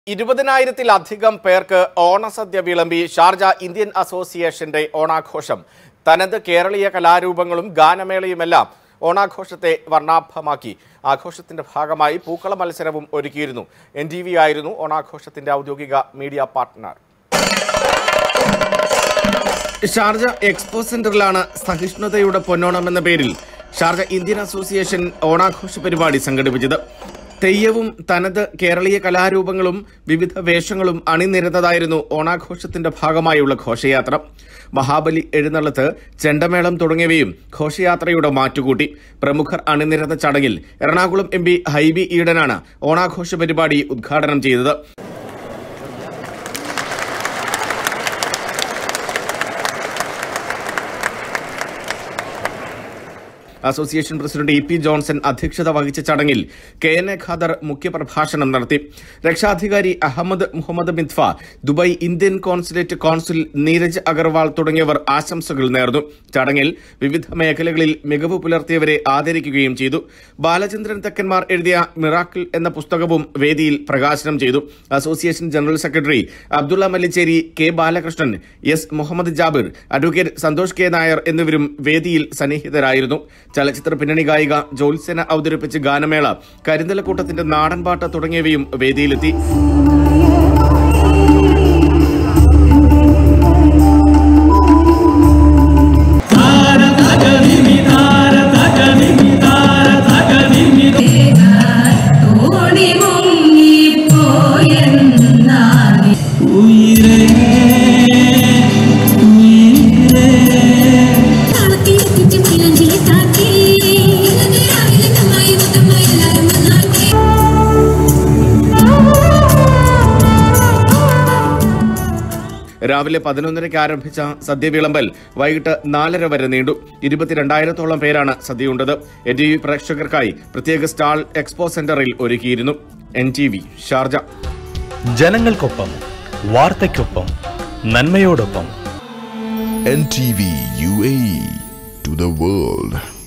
ഇരുപതിനായിരത്തിലധികം പേർക്ക് ഓണസദ്യ വിളമ്പി Sharjah Indian അസോസിയേഷന്റെ ഓണാഘോഷം തനത് കേരളീയ കലാരൂപങ്ങളും ഗാനമേളയുമെല്ലാം ഓണാഘോഷത്തെ വർണ്ണാഭമാക്കി ആഘോഷത്തിന്റെ ഭാഗമായി പൂക്കള മത്സരവും ഒരുക്കിയിരുന്നു എൻ ടി വി ആയിരുന്നു ഓണാഘോഷത്തിന്റെ ഔദ്യോഗിക മീഡിയ പാർട്ട്ണർ ഷാർജ എക്സ്പോ സെന്ററിലാണ് സഹിഷ്ണുതയുടെ പൊന്നോണം എന്ന പേരിൽ ഷാർജ ഇന്ത്യൻ അസോസിയേഷൻ ഓണാഘോഷ പരിപാടി സംഘടിപ്പിച്ചത് തെയ്യവും തനത് കേരളീയ കലാരൂപങ്ങളും വിവിധ വേഷങ്ങളും അണിനിരന്നതായിരുന്നു ഓണാഘോഷത്തിന്റെ ഭാഗമായുള്ള ഘോഷയാത്ര മഹാബലി എഴുന്നള്ളത്ത് ചെണ്ടമേളം തുടങ്ങിയവയും ഘോഷയാത്രയുടെ മാറ്റുകൂട്ടി പ്രമുഖർ അണിനിരന്ന ചടങ്ങിൽ എറണാകുളം എം പി ഹൈബി ഈഡനാണ് ഓണാഘോഷ പരിപാടി ഉദ്ഘാടനം ചെയ്തത് association president E P Johnson അധ്യക്ഷത വഹിച്ച ചടങ്ങിൽ കെ എൻ എ ഖാദർ മുഖ്യപ്രഭാഷണം നടത്തി രക്ഷാധികാരി Ahmed Muhammad Mithfa Dubai Indian consulate consul Neeraj Agarwal തുടങ്ങിയവർ ആശംസകൾ നേർന്നു ചടങ്ങിൽ വിവിധ മേഖലകളിൽ മികവ് പുലർത്തിയവരെ ആദരിക്കുകയും ചെയ്തു ബാലചന്ദ്രൻ തെക്കന്മാർ എഴുതിയ മിറാക്കിൾ എന്ന പുസ്തകവും വേദിയിൽ പ്രകാശനം ചെയ്തു association general secretary Abdullah Mallicheri K Balakrishnan S Muhammad Jabir advocate Santhosh K Nair എന്നിവരും വേദിയിൽ സന്നിഹിതരായിരുന്നു ചലച്ചിത്ര പിന്നണി ഗായിക ജോത്സന അവതരിപ്പിച്ച ഗാനമേള കരിന്തലക്കൂട്ടത്തിന്റെ നാടൻപാട്ട് തുടങ്ങിയവയും വേദിയിലെത്തി തോണി മുങ്ങിപ്പോയെന്നാണ് താളത്തിലെത്തിച്ച് മൈലഞ്ചിലെ താത്തി രാവിലെ തമ്മായി മുതമ്മായി എല്ലാരും വന്നാട്ടെ രാവിലെ പതിനൊന്നരയ്ക്ക് ആരംഭിച്ച സദ്യ വിളമ്പൽ വൈകിട്ട് നാലര വരെ നീണ്ടു ഇരുപത്തിരണ്ടായിരത്തോളം പേരാണ് സദ്യയുണ്ടത് എൻ ടി വി പ്രേക്ഷകർക്കായി പ്രത്യേക സ്റ്റാൾ എക്സ്പോ സെന്ററിൽ ഒരുക്കിയിരുന്നു എൻ ടി വി ഷാർജ ജനങ്ങൾക്കൊപ്പം വാർത്തയ്ക്കൊപ്പം നന്മയോടൊപ്പം NTV UAE to the world.